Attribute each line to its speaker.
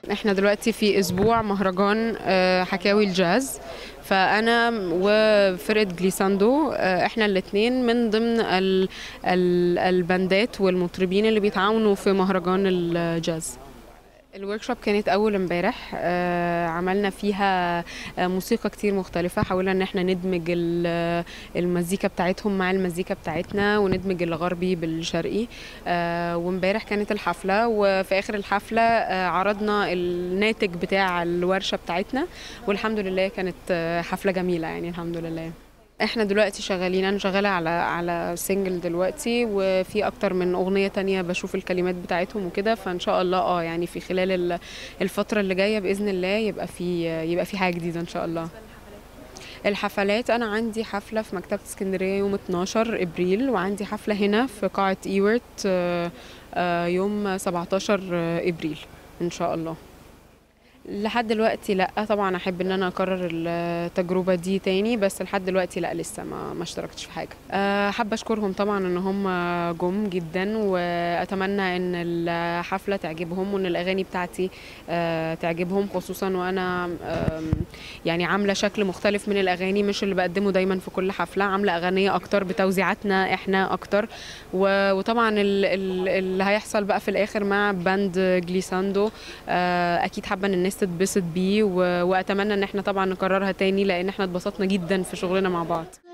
Speaker 1: احنا دلوقتي في اسبوع مهرجان آه، حكاوي الجاز فانا وفرقه جليساندو آه، احنا الاثنين من ضمن ال ال الباندات والمطربين اللي بيتعاونوا في مهرجان الجاز الورك شوب كانت اول امبارح آه، عملنا فيها آه، موسيقى كتير مختلفه حاولنا ان احنا ندمج ال- المزيكا بتاعتهم مع المزيكا بتاعتنا وندمج الغربي بالشرقي آه، وامبارح كانت الحفله وفي اخر الحفله آه، عرضنا الناتج بتاع الورشه بتاعتنا والحمد لله كانت آه، حفله جميله يعني الحمد لله احنا دلوقتي شغالين انا شغاله على على سنجل دلوقتي وفي اكتر من اغنيه تانية بشوف الكلمات بتاعتهم وكده فان شاء الله اه يعني في خلال ال- الفتره اللي جايه باذن الله يبقى في يبقى في حاجه جديده ان شاء الله الحفلات انا عندي حفله في مكتبه اسكندريه يوم 12 ابريل وعندي حفله هنا في قاعه ايورت آه، آه، يوم 17 ابريل ان شاء الله لحد دلوقتي لا طبعا احب ان انا اكرر التجربه دي تاني بس لحد دلوقتي لا لسه ما ما اشتركتش في حاجه أه، حابه اشكرهم طبعا ان هم جم جدا واتمنى ان الحفله تعجبهم وان الاغاني بتاعتي أه، تعجبهم خصوصا وانا أم، يعني عامله شكل مختلف من الاغاني مش اللي بقدمه دايما في كل حفله عامله اغنيه اكتر بتوزيعاتنا احنا اكتر و- وطبعا ال- ال- اللي هيحصل بقى في الاخر مع باند جليساندو آه، اكيد حابه ان الناس تتبسط بيه و- واتمنى ان احنا طبعا نكررها تاني لان احنا اتبسطنا جدا في شغلنا مع بعض